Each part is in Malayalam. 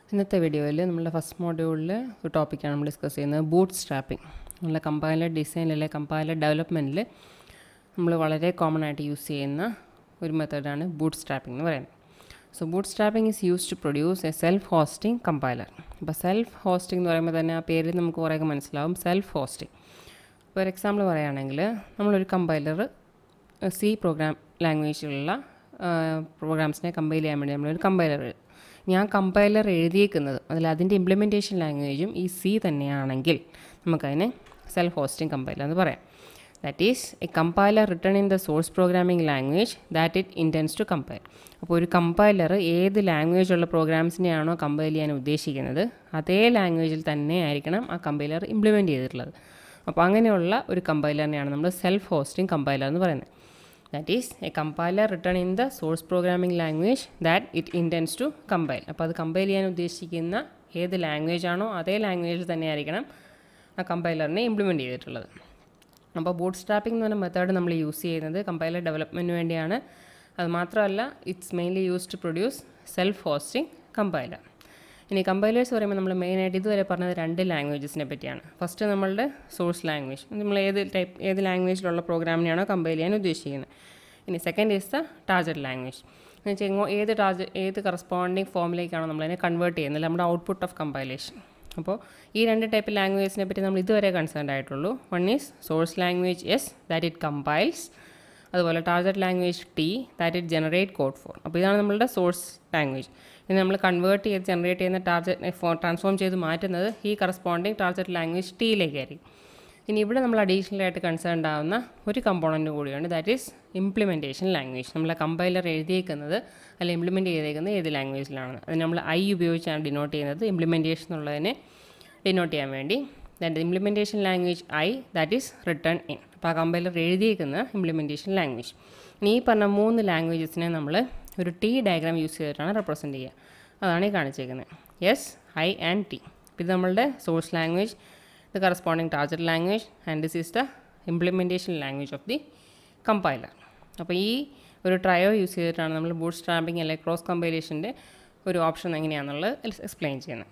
ഇന്നത്തെ വീഡിയോയിൽ നമ്മുടെ ഫസ്റ്റ് മോഡ്യൂളിൽ ഒരു ടോപ്പിക്കാണ് നമ്മൾ ഡിസ്കസ് ചെയ്യുന്നത് ബൂട്ട് സ്ട്രാപ്പിംഗ് നമ്മളെ കമ്പൈലർ ഡിസൈനിലെ കമ്പൈലർ ഡെവലപ്മെൻറ്റിൽ നമ്മൾ വളരെ കോമൺ ആയിട്ട് യൂസ് ചെയ്യുന്ന ഒരു മെത്തേഡാണ് ബൂട്ട് സ്ട്രാപ്പിംഗ് എന്ന് പറയുന്നത് so bootstrapping is use to produce a self hosting compiler അപ്പോൾ സെൽഫ് ഹോസ്റ്റിംഗ് എന്ന് പറയുമ്പോൾ തന്നെ ആ പേരിൽ നമുക്ക് കുറേയൊക്കെ മനസ്സിലാവും സെൽഫ് ഹോസ്റ്റിംഗ് ഇപ്പോൾ ഒരു എക്സാമ്പിൾ പറയുകയാണെങ്കിൽ നമ്മളൊരു കമ്പൈലർ സി പ്രോഗ്രാം ലാംഗ്വേജിലുള്ള പ്രോഗ്രാംസിനെ കമ്പൈൽ ചെയ്യാൻ വേണ്ടി നമ്മളൊരു കമ്പൈലർ ഞാൻ കമ്പൈലർ എഴുതിയേക്കുന്നത് അതിൽ അതിൻ്റെ ഇംപ്ലിമെൻറ്റേഷൻ ലാംഗ്വേജും ഈ സി തന്നെയാണെങ്കിൽ നമുക്കതിനെ സെൽഫ് ഹോസ്റ്റിംഗ് കമ്പൈലർ എന്ന് പറയാം that is a compiler written in the source programming language that it intends to compile അപ്പോൾ ഒരു കമ്പൈലർ ഏത് ലാംഗ്വേജുള്ള പ്രോഗ്രാംസിനെയാണോ കമ്പൈൽ ചെയ്യാൻ ഉദ്ദേശിക്കുന്നത് അതേ ലാംഗ്വേജിൽ തന്നെ ആയിരിക്കണം ആ കമ്പൈലർ ഇംപ്ലിമെൻറ്റ് ചെയ്തിട്ടുള്ളത് അപ്പോൾ അങ്ങനെയുള്ള ഒരു കമ്പൈലറിനെയാണ് നമ്മൾ സെൽഫ് ഹോസ്റ്റിംഗ് കമ്പൈലർ എന്ന് പറയുന്നത് that is a compiler written in the source programming language that it intends to compile അപ്പോൾ അത് കമ്പൈൽ ചെയ്യാൻ ഉദ്ദേശിക്കുന്ന ഏത് ലാംഗ്വേജ് ആണോ അതേ ലാംഗ്വേജിൽ തന്നെ ആയിരിക്കണം ആ കമ്പൈലറിനെ ഇംപ്ലിമെൻറ്റ് ചെയ്തിട്ടുള്ളത് അപ്പോൾ ബൂട്ട് സ്ട്രാപ്പിംഗ് എന്ന് പറഞ്ഞ മെത്തേഡ് നമ്മൾ യൂസ് ചെയ്യുന്നത് കമ്പൈലർ ഡെവലപ്മെൻറ്റിന് വേണ്ടിയാണ് അത് മാത്രമല്ല it's mainly use to produce self hosting compiler ഇനി കമ്പൈലേഴ്സ് പറയുമ്പോൾ നമ്മൾ മെയിനായിട്ട് ഇതുവരെ പറഞ്ഞത് രണ്ട് ലാംഗ്വേജസിനെ പറ്റിയാണ് ഫസ്റ്റ് നമ്മളുടെ സോഴ്സ് ലാംഗ്വേജ് നമ്മൾ ഏത് ടൈപ്പ് ഏത് ലാംഗ്വേജിലുള്ള പ്രോഗ്രാമിനെയാണോ കമ്പൈൽ ചെയ്യാൻ ഉദ്ദേശിക്കുന്നത് ഇനി second is the target language എന്ന് വെച്ചാൽ എങ്ങോ ഏത് ടാർജറ്റ് ഏത് കറസ്പോണ്ടിങ് ഫോമിലേക്കാണോ നമ്മളതിനെ കൺവേർട്ട് ചെയ്യുന്നത് നമ്മുടെ ഔട്ട്പുട്ട് ഓഫ് കമ്പൈലേഷൻ അപ്പോൾ ഈ രണ്ട് ടൈപ്പ് ലാംഗ്വേജിനെ പറ്റി നമ്മൾ ഇതുവരെ കൺസേൺഡ് ആയിട്ടുള്ളൂ one is source language S that it compiles അതുപോലെ target language T that it generate code for അപ്പോൾ ഇതാണ് നമ്മളുടെ സോഴ്സ് ലാംഗ്വേജ് ഇനി നമ്മൾ കൺവേർട്ട് ചെയ്ത് ജനറേറ്റ് ചെയ്യുന്ന ടാർജറ്റ് ട്രാൻസ്ഫോം ചെയ്ത് മാറ്റുന്നത് ഈ കറസ്പോണ്ടിങ് ടാർജറ്റ് ലാംഗ്വേജ് ടിയിലേക്കായിരിക്കും ഇനി ഇവിടെ നമ്മൾ അഡീഷണൽ ആയിട്ട് കൺസേൺഡ് ആവുന്ന ഒരു കമ്പോണൻറ്റ് കൂടിയുണ്ട് ദാറ്റ് ഈസ് ഇംപ്ലിമെൻറ്റേഷൻ ലാംഗ്വേജ് നമ്മളെ കമ്പൈലർ എഴുതിയേക്കുന്നത് അല്ല ഇംപ്ലിമെൻറ്റ് ചെയ്തേക്കുന്നത് ഏത് ലാംഗ്വേജിലാണ് അത് നമ്മൾ ഐ ഉപയോഗിച്ചാണ് ഡിനോട്ട് ചെയ്യുന്നത് ഇംപ്ലിമെൻറ്റേഷൻ എന്നുള്ളതിനെ ഡിനോട്ട് ചെയ്യാൻ വേണ്ടി that implementation language I that is written in അപ്പോൾ ആ കമ്പൈലർ എഴുതിയേക്കുന്ന ഇംപ്ലിമെൻറ്റേഷൻ ലാംഗ്വേജ് ഇനി ഈ പറഞ്ഞ മൂന്ന് ലാംഗ്വേജസിനെ നമ്മൾ ഒരു ടി ഡയഗ്രാം യൂസ് ചെയ്തിട്ടാണ് റെപ്രസെൻറ്റ് ചെയ്യുക അതാണ് ഈ കാണിച്ചേക്കുന്നത് എസ് ഐ ആൻഡ് ടി ഇത് നമ്മളുടെ source language the corresponding target language and this is the implementation language of the compiler അപ്പോൾ ഈ ഒരു ട്രയോ യൂസ് ചെയ്തിട്ടാണ് നമ്മൾ ബൂട്ട് സ്റ്റാമ്പിങ് അല്ലെങ്കിൽ ക്രോസ് കമ്പൈലേഷൻ്റെ ഒരു ഓപ്ഷൻ എങ്ങനെയാണെന്നുള്ളത് എക്സ്പ്ലെയിൻ ചെയ്യുന്നത്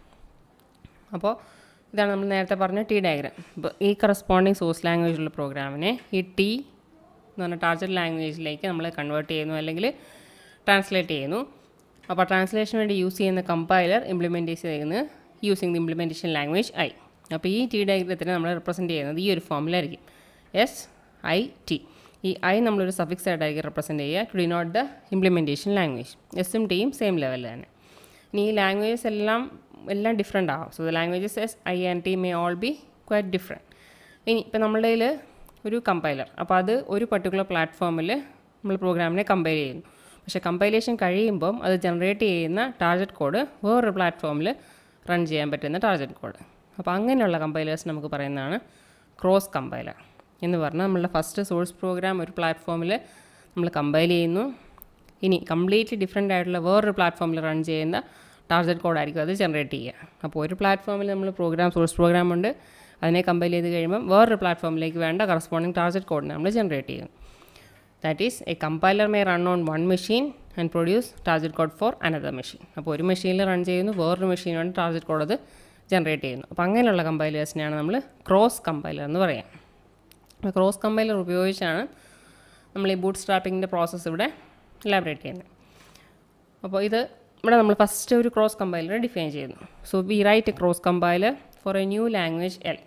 അപ്പോൾ ഇതാണ് നമ്മൾ നേരത്തെ പറഞ്ഞ ടി ഡയഗ്രാം ഇപ്പോൾ ഈ കറസ്പോണ്ടിങ് സോഴ്സ് ലാംഗ്വേജിലുള്ള പ്രോഗ്രാമിനെ ഈ ടി എന്ന് പറഞ്ഞ ടാർജറ്റ് ലാംഗ്വേജിലേക്ക് നമ്മൾ കൺവേർട്ട് ചെയ്യുന്നു അല്ലെങ്കിൽ ട്രാൻസ്ലേറ്റ് ചെയ്യുന്നു അപ്പോൾ ട്രാൻസ്ലേഷന് വേണ്ടി യൂസ് ചെയ്യുന്ന കമ്പൈലർ ഇംപ്ലിമെൻറ്റ് ചെയ്യുന്നത് using the implementation language I അപ്പോൾ ഈ ടി ഡയഗ്രത്തിനെ നമ്മൾ റെപ്രസെൻറ്റ് ചെയ്യുന്നത് ഈ ഒരു ഫോമിലായിരിക്കും എസ് ഐ ടി ഈ ഐ നമ്മളൊരു സഫിക്സ് ആയിട്ടായിരിക്കും റെപ്രസെൻറ്റ് ചെയ്യുക to denote the implementation language എസും ടിയും സെയിം ലെവലിൽ തന്നെ ഇനി ഈ ലാംഗ്വേജസ് എല്ലാം എല്ലാം ഡിഫറെൻ്റ് ആവും so the languages S I and T may all be quite different ഇനി ഇപ്പം നമ്മളുടെ കയ്യിൽ ഒരു കമ്പൈലർ അപ്പോൾ അത് ഒരു പർട്ടിക്കുലർ പ്ലാറ്റ്ഫോമിൽ നമ്മൾ പ്രോഗ്രാമിനെ കമ്പൈൽ ചെയ്യുന്നു പക്ഷേ കമ്പൈലേഷൻ കഴിയുമ്പം അത് ജനറേറ്റ് ചെയ്യുന്ന ടാർജറ്റ് കോഡ് വേറൊരു പ്ലാറ്റ്ഫോമിൽ റൺ ചെയ്യാൻ പറ്റുന്ന ടാർജറ്റ് കോഡ് അപ്പോൾ അങ്ങനെയുള്ള കമ്പൈലേഴ്സ് നമുക്ക് പറയുന്നതാണ് ക്രോസ് കമ്പൈലർ എന്ന് പറഞ്ഞാൽ നമ്മളുടെ ഫസ്റ്റ് സോഴ്സ് പ്രോഗ്രാം ഒരു പ്ലാറ്റ്ഫോമിൽ നമ്മൾ കമ്പൈൽ ചെയ്യുന്നു ഇനി കംപ്ലീറ്റ്ലി ഡിഫറെൻ്റ് ആയിട്ടുള്ള വേറൊരു പ്ലാറ്റ്ഫോമിൽ റൺ ചെയ്യുന്ന ടാർജറ്റ് കോഡായിരിക്കും അത് ജനറേറ്റ് ചെയ്യുക അപ്പോൾ ഒരു പ്ലാറ്റ്ഫോമിൽ നമ്മൾ പ്രോഗ്രാം സോഴ്സ് പ്രോഗ്രാം ഉണ്ട് അതിനെ കമ്പൈൽ ചെയ്ത് കഴിയുമ്പം വേറൊരു പ്ലാറ്റ്ഫോമിലേക്ക് വേണ്ട കറസ്പോണ്ടിങ് ടാർജറ്റ് കോഡിനെ നമ്മൾ ജനറേറ്റ് ചെയ്യും that is a compiler may run on one machine and produce target code for another machine അപ്പോൾ ഒരു മെഷീനിൽ റൺ ചെയ്യുന്നു വേറൊരു മെഷീൻ വേണ്ടി ടാർജറ്റ് കോഡ് അത് ജനറേറ്റ് ചെയ്യുന്നു അപ്പോൾ അങ്ങനെയുള്ള കമ്പൈലേഴ്സിനെയാണ് നമ്മൾ ക്രോസ് കമ്പൈലർ എന്ന് പറയാം ക്രോസ് കമ്പൈലർ ഉപയോഗിച്ചാണ് നമ്മൾ ഈ ബൂട്ട് സ്ട്രാപ്പിങ്ങിൻ്റെ പ്രോസസ്സ് ഇവിടെ ഇലാബറേറ്റ് ചെയ്യുന്നത് അപ്പോൾ ഇത് ഇവിടെ നമ്മൾ ഫസ്റ്റ് ഒരു ക്രോസ് കമ്പൈലർ ഡിഫൈൻ ചെയ്യുന്നു so we write a cross compiler for a new language L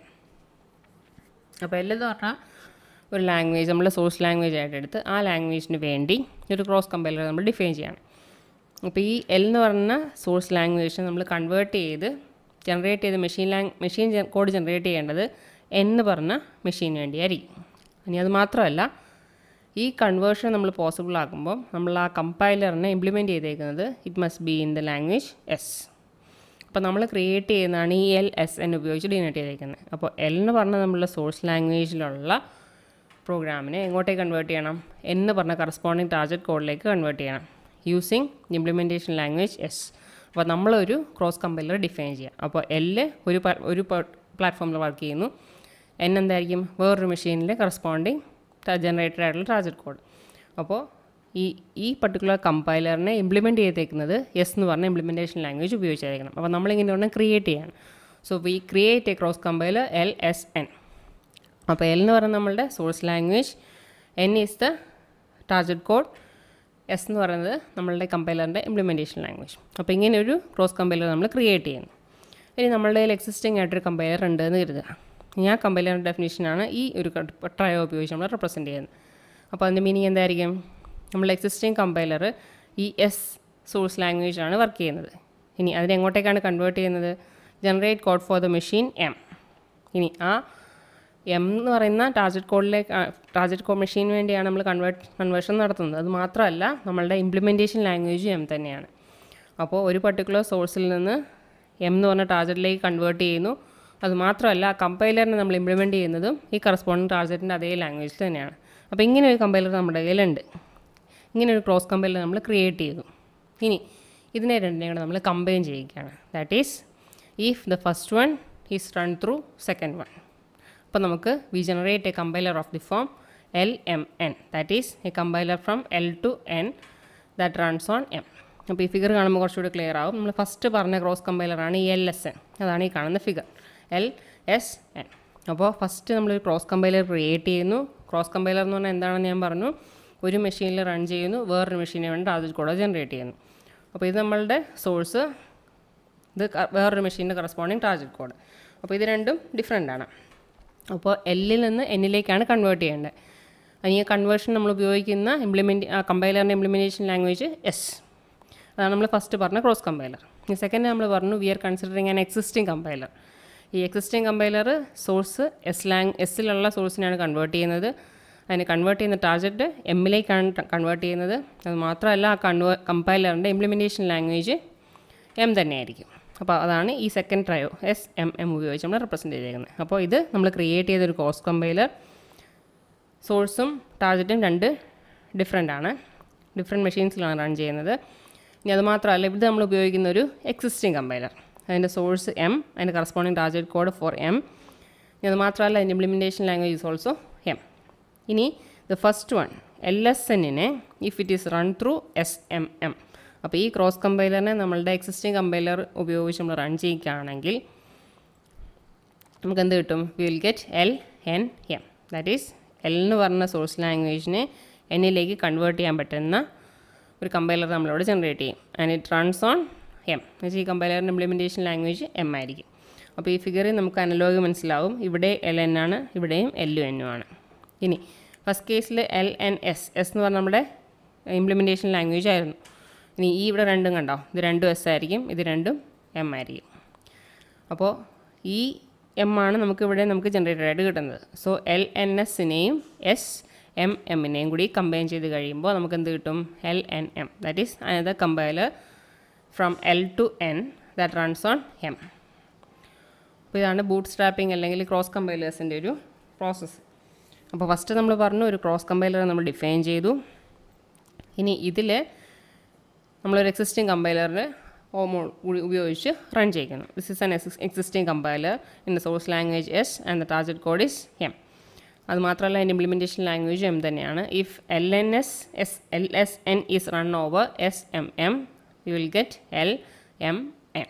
അപ്പോൾ എൽ എന്ന് പറഞ്ഞാൽ ഒരു ലാംഗ്വേജ് നമ്മൾ സോഴ്സ് ലാംഗ്വേജ് ആയിട്ട് എടുത്ത് ആ ലാംഗ്വേജിന് വേണ്ടി ഒരു ക്രോസ് കമ്പൈലർ നമ്മൾ ഡിഫൈൻ ചെയ്യണം അപ്പോൾ ഈ എൽ എന്ന് പറഞ്ഞ സോഴ്സ് ലാംഗ്വേജ് നമ്മൾ കൺവേർട്ട് ചെയ്ത് ജനറേറ്റ് ചെയ്ത് machine lang machine code generate ചെയ്യേണ്ടത് എന്ന് പറഞ്ഞ മെഷീന് വേണ്ടിയായിരിക്കും ഇനി അത് മാത്രമല്ല ഈ കൺവേർഷൻ നമ്മൾ പോസിബിൾ ആക്കുമ്പോൾ നമ്മൾ ആ കമ്പൈലറിനെ ഇംപ്ലിമെൻറ്റ് ചെയ്തേക്കുന്നത് it must be in the language S അപ്പോൾ നമ്മൾ ക്രിയേറ്റ് ചെയ്യുന്നതാണ് ഈ എൽ എസ് എന്ന് ഉപയോഗിച്ച് ഡിനോട്ട് ചെയ്തേക്കുന്നത് അപ്പോൾ എൽ എന്ന് പറഞ്ഞാൽ നമ്മളുടെ സോഴ്സ് ലാംഗ്വേജിലുള്ള പ്രോഗ്രാമിനെ എങ്ങോട്ടേക്ക് കൺവേർട്ട് ചെയ്യണം എന്ന് പറഞ്ഞ കറസ്പോണ്ടിങ് ടാർജറ്റ് കോഡിലേക്ക് കൺവേർട്ട് ചെയ്യണം യൂസിങ് ഇംപ്ലിമെൻറ്റേഷൻ ലാംഗ്വേജ് എസ് അപ്പോൾ നമ്മളൊരു ക്രോസ് കമ്പൈലർ ഡിഫൈൻ ചെയ്യാം അപ്പോൾ എല് ഒരു ഒരു പ്ലാറ്റ്ഫോമിൽ വർക്ക് ചെയ്യുന്നു എൻ എന്തായിരിക്കും വേറൊരു മെഷീനിൽ കറസ്പോണ്ടിങ് ജനറേറ്റഡ് ആയിട്ടുള്ള ടാർജറ്റ് കോഡ് അപ്പോൾ ഈ ഈ പർട്ടിക്കുലർ കമ്പൈലറിനെ ഇംപ്ലിമെൻറ്റ് ചെയ്തേക്കുന്നത് എസ് എന്ന് പറഞ്ഞ ഇംപ്ലിമെൻറ്റേഷൻ ലാംഗ്വേജ് ഉപയോഗിച്ചായിരിക്കണം അപ്പോൾ നമ്മളിങ്ങനെ ഒരെണ്ണം ക്രിയേറ്റ് ചെയ്യണം so we create a cross compiler L S N അപ്പോൾ എൽ എന്ന് പറയുന്നത് നമ്മളുടെ source language N is the target code S എന്ന് പറയുന്നത് നമ്മളുടെ കമ്പൈലറിൻ്റെ ഇംപ്ലിമെൻറ്റേഷൻ ലാംഗ്വേജ് അപ്പോൾ ഇങ്ങനെ ഒരു ക്രോസ് കമ്പൈലർ നമ്മൾ ക്രിയേറ്റ് ചെയ്യുന്നു ഇനി നമ്മളുടെ കയ്യിൽ എക്സിസ്റ്റിംഗ് ആയിട്ടൊരു കമ്പൈലർ ഉണ്ട് എന്ന് കരുതുക ഇനി ആ കമ്പൈലറിൻ്റെ ഡെഫിനേഷനാണ് ഈ ഒരു ട്രയോ ഉപയോഗിച്ച് നമ്മൾ റെപ്രസെൻറ്റ് ചെയ്യുന്നത് അപ്പോൾ അതിൻ്റെ മീനിങ് എന്തായിരിക്കും നമ്മൾ എക്സിസ്റ്റിംഗ് കമ്പൈലർ ഈ എസ് സോഴ്സ് ലാംഗ്വേജ് ആണ് വർക്ക് ചെയ്യുന്നത് ഇനി അതിനെ എങ്ങോട്ടേക്കാണ് കൺവേർട്ട് ചെയ്യുന്നത് generate code for the machine M ഇനി ആ എം എന്ന് പറയുന്ന ടാർജറ്റ് കോഡിലേക്ക് ടാർജറ്റ് കോഡ് മെഷീന് വേണ്ടിയാണ് നമ്മൾ കൺവേർട്ട് കൺവേർഷൻ നടത്തുന്നത് അത് മാത്രമല്ല നമ്മളുടെ ഇംപ്ലിമെൻറ്റേഷൻ ലാംഗ്വേജും എം തന്നെയാണ് അപ്പോൾ ഒരു പർട്ടിക്കുലർ സോഴ്സിൽ നിന്ന് എം എന്ന് പറഞ്ഞ ടാർജറ്റിലേക്ക് കൺവേർട്ട് ചെയ്യുന്നു അത് മാത്രമല്ല ആ കമ്പൈലറിനെ നമ്മൾ ഇംപ്ലിമെൻറ്റ് ചെയ്യുന്നതും ഈ കറസ്പോണ്ടിങ് ടാർജറ്റിൻ്റെ അതേ ലാംഗ്വേജിൽ തന്നെയാണ് അപ്പോൾ ഇങ്ങനെ ഒരു കമ്പൈലർ നമ്മുടെ കയ്യിലുണ്ട് ഇങ്ങനെ ഒരു ക്രോസ് കമ്പൈലർ നമ്മൾ ക്രിയേറ്റ് ചെയ്തു ഇനി ഇതിനെ രണ്ടിനെയും കൂടെ നമ്മൾ കമ്പൈൻ ചെയ്യുകയാണ് that is if the first one is run through second one അപ്പോൾ നമുക്ക് we generate a compiler of the form L M N that is a compiler from L to N that runs on M അപ്പോൾ ഈ ഫിഗർ കാണുമ്പോൾ കുറച്ചുകൂടി ക്ലിയർ ആവും നമ്മൾ ഫസ്റ്റ് പറഞ്ഞ ക്രോസ് കമ്പൈലറാണ് ഈ എൽ എസ് എൻ അതാണ് ഈ കാണുന്ന ഫിഗർ എൽ എസ് എൻ അപ്പോൾ ഫസ്റ്റ് നമ്മളൊരു ക്രോസ് കമ്പൈലർ ക്രിയേറ്റ് ചെയ്യുന്നു ക്രോസ് കമ്പൈലർ എന്ന് പറഞ്ഞാൽ എന്താണെന്ന് ഞാൻ പറഞ്ഞു ഒരു മെഷീനിൽ റൺ ചെയ്യുന്നു വേറൊരു മെഷീനെ വേണ്ടി അതിൽ കൂടെ ജനറേറ്റ് ചെയ്യുന്നു അപ്പോൾ ഇത് നമ്മളുടെ സോഴ്സ് ഇത് ക- വേറൊരു മെഷീൻ്റെ കറസ്പോണ്ടിങ് ടാർജറ്റ് കോഡ് അപ്പോൾ ഇത് രണ്ടും ഡിഫറെൻ്റ് ആണ് അപ്പോൾ എല്ലിൽ നിന്ന് എന്നിലേക്കാണ് കൺവേർട്ട് ചെയ്യേണ്ടത് അതിന് ഈ കൺവേർഷൻ നമ്മൾ ഉപയോഗിക്കുന്ന ഇംപ്ലിമെൻറ്റ് കമ്പൈലറിൻ്റെ ഇംപ്ലിമെൻറ്റേഷൻ ലാംഗ്വേജ് എസ് അതാണ് നമ്മൾ ഫസ്റ്റ് പറഞ്ഞ ക്രോസ് കമ്പൈലർ ഈ സെക്കൻഡ് നമ്മൾ പറഞ്ഞു we are considering an existing compiler ഈ existing compiler source S lang എസ്സിലുള്ള സോഴ്സിനാണ് കൺവേർട്ട് ചെയ്യുന്നത് അതിന് കൺവേർട്ട് ചെയ്യുന്ന ടാർജറ്റ് എമ്മിലേക്കാണ് കൺവേർട്ട് ചെയ്യുന്നത് അത് മാത്രമല്ല ആ കൺവേ കമ്പൈലറിൻ്റെ ഇംപ്ലിമെൻറ്റേഷൻ ലാംഗ്വേജ് എം തന്നെയായിരിക്കും അപ്പോൾ അതാണ് ഈ second trio S M M ഉപയോഗിച്ച് നമ്മൾ റെപ്രസെൻറ്റ് ചെയ്തേക്കുന്നത് അപ്പോൾ ഇത് നമ്മൾ ക്രിയേറ്റ് ചെയ്തൊരു കോസ് കമ്പൈലർ സോഴ്സും ടാർജറ്റും രണ്ട് ഡിഫറെൻ്റ് ആണ് ഡിഫറെൻറ്റ് മെഷീൻസിലാണ് റൺ ചെയ്യുന്നത് ഇനി അത് മാത്രമല്ല ഇത് നമ്മൾ ഉപയോഗിക്കുന്ന ഒരു എക്സിസ്റ്റിംഗ് കമ്പൈലർ അതിൻ്റെ സോഴ്സ് എം അതിൻ്റെ corresponding target code for M ഇനി അത് മാത്രമല്ല അതിൻ്റെ implementation language is also M ഇനി the first one L S എന്നിനെ if it is run through S M M അപ്പോൾ ഈ ക്രോസ് കമ്പൈലറിനെ നമ്മളുടെ എക്സിസ്റ്റിംഗ് കമ്പൈലർ ഉപയോഗിച്ച് നമ്മൾ റൺ ചെയ്യുകയാണെങ്കിൽ നമുക്ക് എന്ത് കിട്ടും we will get L N M that is L എന്ന് പറഞ്ഞ സോഴ്സ് ലാംഗ്വേജിനെ എന്നിലേക്ക് കൺവേർട്ട് ചെയ്യാൻ പറ്റുന്ന ഒരു കമ്പൈലർ നമ്മളിവിടെ ജനറേറ്റ് ചെയ്യും and it runs on M എന്നുവെച്ചാൽ ഈ കമ്പൈലറിൻ്റെ ഇംപ്ലിമെൻറ്റേഷൻ ലാംഗ്വേജ് എം ആയിരിക്കും അപ്പോൾ ഈ ഫിഗറിൽ നമുക്ക് അനലോഗ് മനസ്സിലാവും ഇവിടെ എൽ എൻ ആണ് ഇവിടെയും എല്ലും എന്നും ആണ് ഇനി ഫസ്റ്റ് കേസിൽ എൽ എൻ എസ് എസ് എന്ന് പറഞ്ഞാൽ നമ്മുടെ ഇംപ്ലിമെൻറ്റേഷൻ ലാംഗ്വേജ് ആയിരുന്നു ഇനി ഈ ഇവിടെ രണ്ടും കണ്ടോ ഇത് രണ്ടും എസ് ആയിരിക്കും ഇത് രണ്ടും എം ആയിരിക്കും അപ്പോൾ ഈ എം ആണ് നമുക്ക് ഇവിടെ നമുക്ക് ജനറേറ്റഡ് ആയിട്ട് കിട്ടുന്നത് സോ എൽ എൻ എസിനെയും എസ് എം എമ്മിനെയും കൂടി കമ്പൈൻ ചെയ്ത് കഴിയുമ്പോൾ നമുക്ക് എന്ത് കിട്ടും L N M that is another compiler from L to N that runs on M അപ്പോൾ ഇതാണ് ബൂട്ട് സ്ട്രാപ്പിംഗ് അല്ലെങ്കിൽ ക്രോസ് കമ്പൈലേഴ്സിൻ്റെ ഒരു പ്രോസസ്സ് അപ്പോൾ ഫസ്റ്റ് നമ്മൾ പറഞ്ഞു ഒരു ക്രോസ് കമ്പൈലർ നമ്മൾ ഡിഫൈൻ ചെയ്തു ഇനി ഇതിൽ നമ്മളൊരു എക്സിസ്റ്റിംഗ് കമ്പൈലറിന് ഓമോ ഉപയോഗിച്ച് റൺ ചെയ്യിക്കുന്നു this is an existing compiler in the source language S and the target code is M അത് മാത്രമല്ല അതിൻ്റെ ഇംപ്ലിമെൻറ്റേഷൻ ലാംഗ്വേജ് എം തന്നെയാണ് if L N S S L S N is run over S M M you will get L M N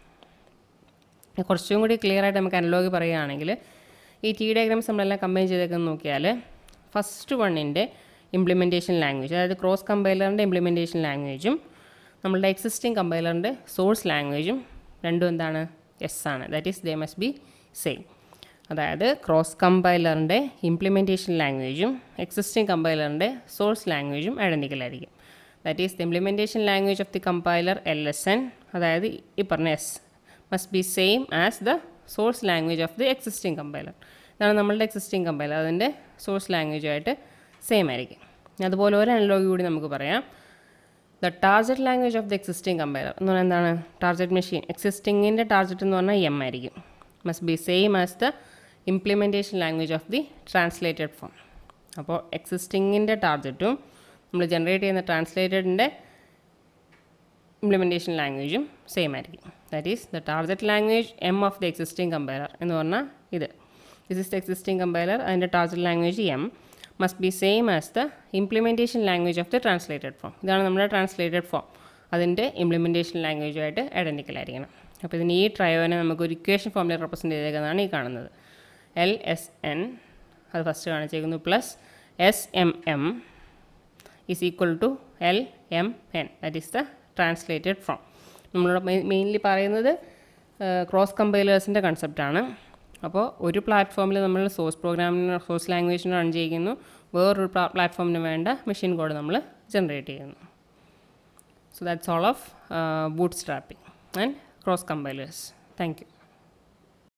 കുറച്ചും കൂടി ക്ലിയർ ആയിട്ട് നമുക്ക് അനലോഗ് പറയുകയാണെങ്കിൽ ഈ ടി ഡയഗ്രാംസ് നമ്മളെല്ലാം കമ്പൈൻ ചെയ്തേക്കെന്ന് നോക്കിയാൽ ഫസ്റ്റ് വണ്ണിൻ്റെ ഇംപ്ലിമെൻറ്റേഷൻ ലാംഗ്വേജ് അതായത് ക്രോസ് കമ്പൈലറിൻ്റെ ഇംപ്ലിമെൻറ്റേഷൻ ലാംഗ്വേജും നമ്മളുടെ എക്സിസ്റ്റിംഗ് കമ്പൈലറിൻ്റെ സോഴ്സ് ലാംഗ്വേജും രണ്ടും എന്താണ് എസ് ആണ് that is they must be same അതായത് ക്രോസ് കമ്പൈലറിൻ്റെ ഇംപ്ലിമെൻറ്റേഷൻ ലാംഗ്വേജും എക്സിസ്റ്റിംഗ് കമ്പൈലറിൻ്റെ സോഴ്സ് ലാംഗ്വേജും ഐഡൻറ്റിക്കൽ ആയിരിക്കും that is the implementation language of the compiler L S N അതായത് ഈ പറഞ്ഞ S must be same as the source language of the existing compiler ഇതാണ് നമ്മളുടെ എക്സിസ്റ്റിംഗ് കമ്പൈലർ അതിൻ്റെ സോഴ്സ് ലാംഗ്വേജുമായിട്ട് സെയിം ആയിരിക്കും അതുപോലെ ഒരു അനലോഗ് കൂടി നമുക്ക് പറയാം the target language of the existing compiler എന്ന് പറഞ്ഞാൽ എന്താണ് ടാർജറ്റ് മെഷീൻ എക്സിസ്റ്റിങ്ങിൻ്റെ ടാർജറ്റ് എന്ന് പറഞ്ഞാൽ എം ആയിരിക്കും must be same as the implementation language of the translated form അപ്പോൾ എക്സിസ്റ്റിങ്ങിൻ്റെ ടാർജറ്റും നമ്മൾ ജനറേറ്റ് ചെയ്യുന്ന ട്രാൻസ്ലേറ്റഡിൻ്റെ ഇംപ്ലിമെൻറ്റേഷൻ ലാംഗ്വേജും സെയിം ആയിരിക്കും that is the target language M of the existing compiler എന്ന് പറഞ്ഞാൽ ഇത് this is the existing compiler അതിൻ്റെ target language M must be same as the implementation language of the translated form ഇതാണ് നമ്മുടെ ട്രാൻസ്ലേറ്റഡ് ഫോം അതിൻ്റെ ഇംപ്ലിമെൻറ്റേഷൻ ലാംഗ്വേജുമായിട്ട് ഐഡൻറ്റിക്കൽ ആയിരിക്കണം അപ്പോൾ ഇതിന് ഈ ട്രയോനെ നമുക്ക് ഒരു ഇക്വേഷൻ ഫോമിൽ റെപ്രസെൻറ്റ് ചെയ്തേക്കുന്നതാണ് ഈ കാണുന്നത് എൽ എസ് എൻ അത് ഫസ്റ്റ് കാണിച്ചേക്കുന്നു plus S M M is equal to L M N that is the translated form നമ്മളിവിടെ മെയിൻലി പറയുന്നത് ക്രോസ് കമ്പൈലേഴ്സിൻ്റെ കൺസെപ്റ്റാണ് അപ്പോൾ ഒരു പ്ലാറ്റ്ഫോമിൽ നമ്മൾ സോഴ്സ് പ്രോഗ്രാമിന് സോഴ്സ് ലാംഗ്വേജിന് റൺ ചെയ്യുന്നു വേറൊരു പ്ലാറ്റ്ഫോമിന് വേണ്ട മെഷീൻ കോഡ് നമ്മൾ ജനറേറ്റ് ചെയ്യുന്നു so that's all of bootstrapping and cross compilers thank U